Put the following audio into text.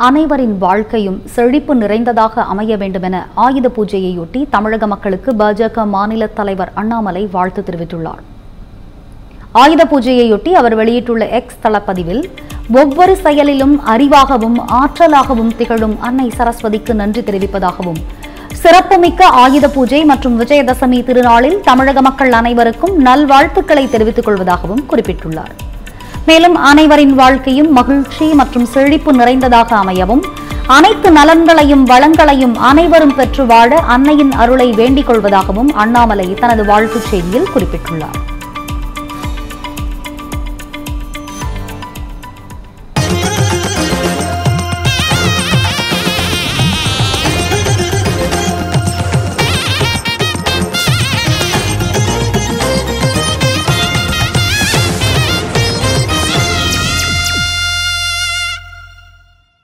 அனைவரின் வாழ்க்கையும் செழிப்பு நிறைந்ததாக அமைய வேண்டுமென ஆயுத பூஜையையொட்டி தமிழக மக்களுக்கு பாஜக மாநில தலைவர் அண்ணாமலை வாழ்த்து தெரிவித்துள்ளார் ஆயுத பூஜையையொட்டி அவர் வெளியிட்டுள்ள எக்ஸ் தளப்பதிவில் ஒவ்வொரு செயலிலும் அறிவாகவும் ஆற்றலாகவும் திகழும் அன்னை சரஸ்வதிக்கு நன்றி தெரிவிப்பதாகவும் சிறப்புமிக்க ஆயுத பூஜை மற்றும் விஜயதசமி திருநாளில் தமிழக மக்கள் அனைவருக்கும் நல்வாழ்த்துக்களை தெரிவித்துக் கொள்வதாகவும் குறிப்பிட்டுள்ளார் மேலும் அனைவரின் வாழ்க்கையும் மகிழ்ச்சி மற்றும் செழிப்பு நிறைந்ததாக அமையவும் அனைத்து நலன்களையும் வளங்களையும் அனைவரும் பெற்று வாழ அன்னையின் அருளை வேண்டிக் கொள்வதாகவும் அண்ணாமலை தனது வாழ்த்துச் செய்தியில் குறிப்பிட்டுள்ளார்